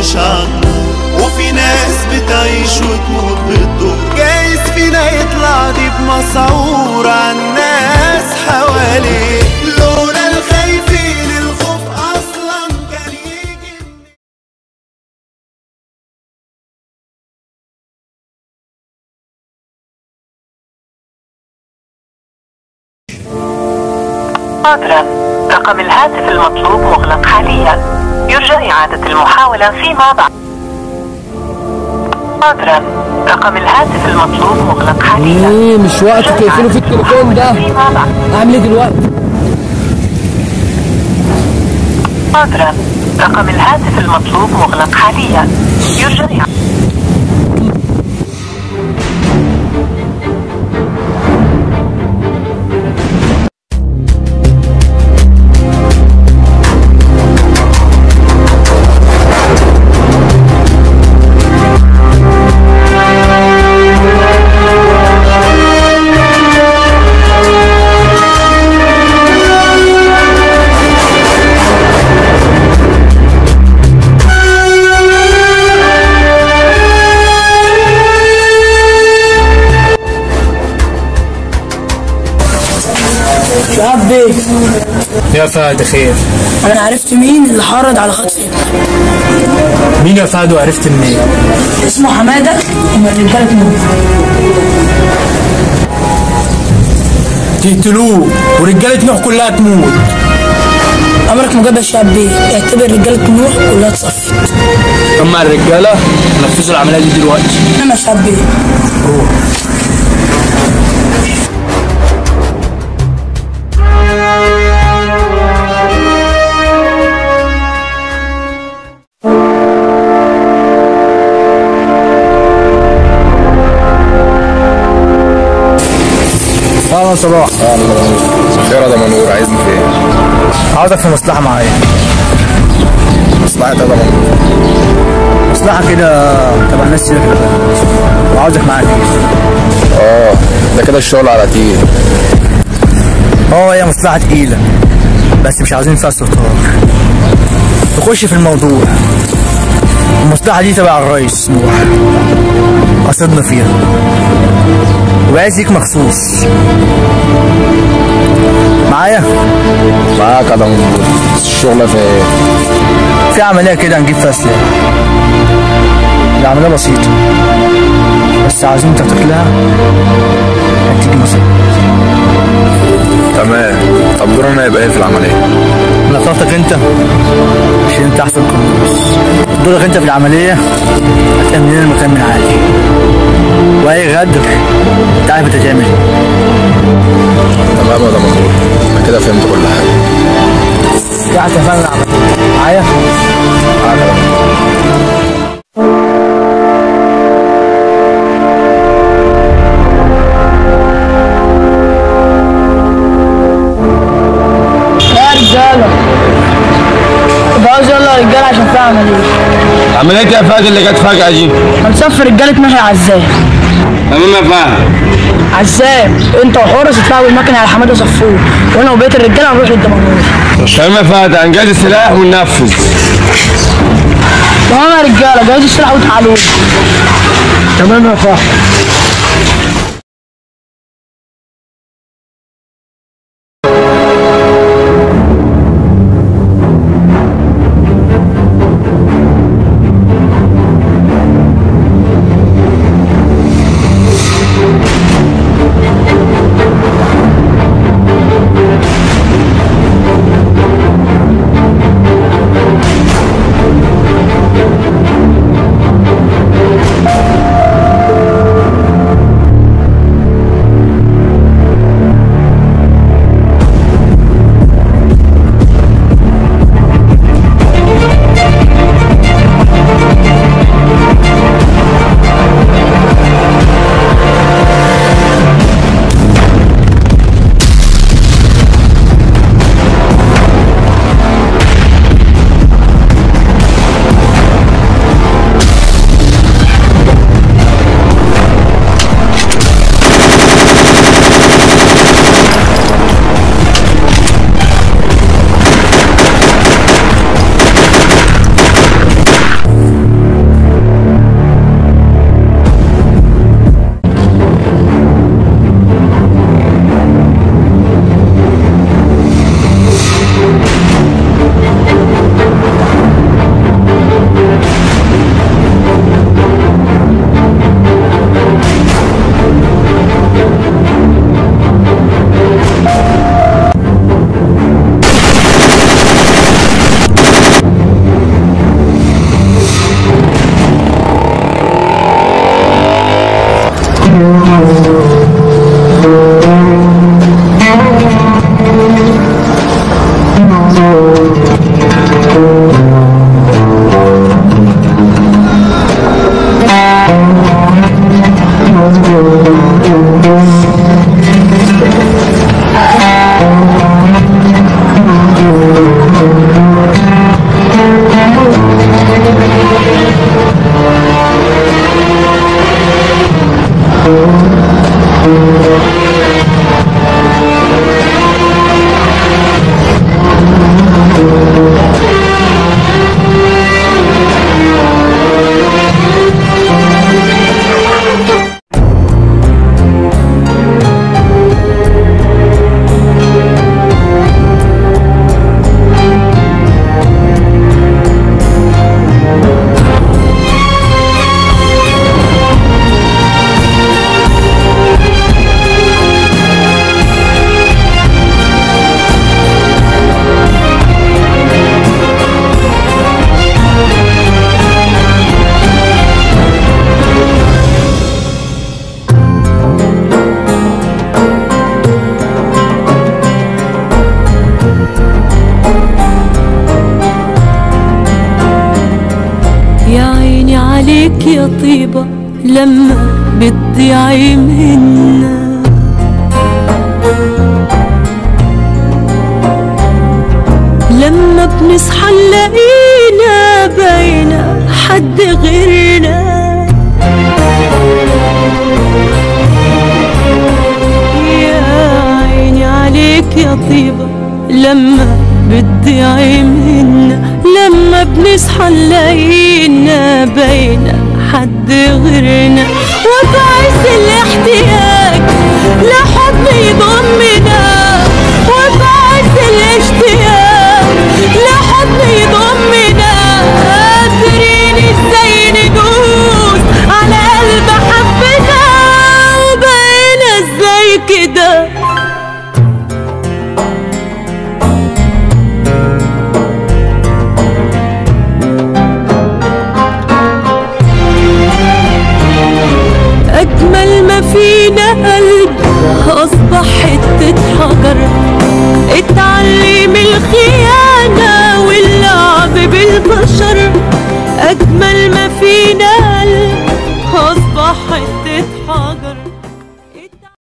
مش عالطول وفي ناس بتعيش وتموت بالدور جايز فينا يطلع دي بمسعور عالناس حواليه لولا الخايفين الخوف اصلا كان يجي عذرا رقم الهاتف المطلوب مغلق حاليا يرجى إعادة المحاولة فيما بعد عذرا رقم الهاتف المطلوب مغلق حاليا ايه مش وقت يرجى تقفلوا في إعادة التليفون ده المحاولة فيما بعد اعمل ايه دلوقتي عذرا رقم الهاتف المطلوب مغلق حاليا يرجى إعادة شهاب بيه يا فهد خير انا عرفت مين اللي حرض على خطفي مين يا فهد وعرفت منين اسمه حماده ومن رجاله نور تقتلوه ورجاله نوح كلها تموت امرك مجاب يا شهاب بيه اعتبر رجاله نوح كلها اتصفت اما الرجاله نفذوا العمليه دي دلوقتي انا شهاب بيه اه صباح خير ده منور عايزني في ايه؟ عاوزك في مصلحه معايا مصلحة ده منور مصلحه كده تبع ناس كده وعاوزك معايا فيها اه ده كده الشغل على تقيل اه هي مصلحه تقيله بس مش عاوزين فيها سلطان تخش في الموضوع المصلحه دي تبع الرئيس نوح قصدنا فيها وعايز ليك مخصوص معايا معاك يا ده منور الشغل في ايه؟ في عملية كده هنجيب فيها سلاح العملية بسيطة بس عايزين انت تطلع هتيجي مصر تمام طب دورنا هيبقى ايه في العملية؟ انا اخترتك انت عشان انت احسن قناص دورك انت في العملية هتأمن لنا المكان من عادي واي غدر انت عارف انت تعمل ايه تمام يا ده منور انا كده فهمت كل حاجة يعني اتفقنا العملية معايا معاك يا ده منور يا رجاله جواز يلا يا رجاله عشان في عمليه عملية يا فهد اللي جت فجأة دي هنسافر رجاله ناحيه عزام تمام يا فهد عزام انت وحورس اطلعوا بالمكنه على حماده صفور وانا وبقيه الرجاله هنروح للدمنهور تمام يا فهد هنجهز السلاح وننفذ تمام يا رجاله جهزوا السلاح وتعالوا تمام يا فهد يا عيني عليك يا طيبة لما بتضيعي منا لما بنصحى نلاقينا باينة حد غيرنا يا عيني عليك يا طيبة لما بتضيعي منا لما بنصحى نلاقينا باينة حد غيرنا وبعز الاحتياج لحضن يضمنا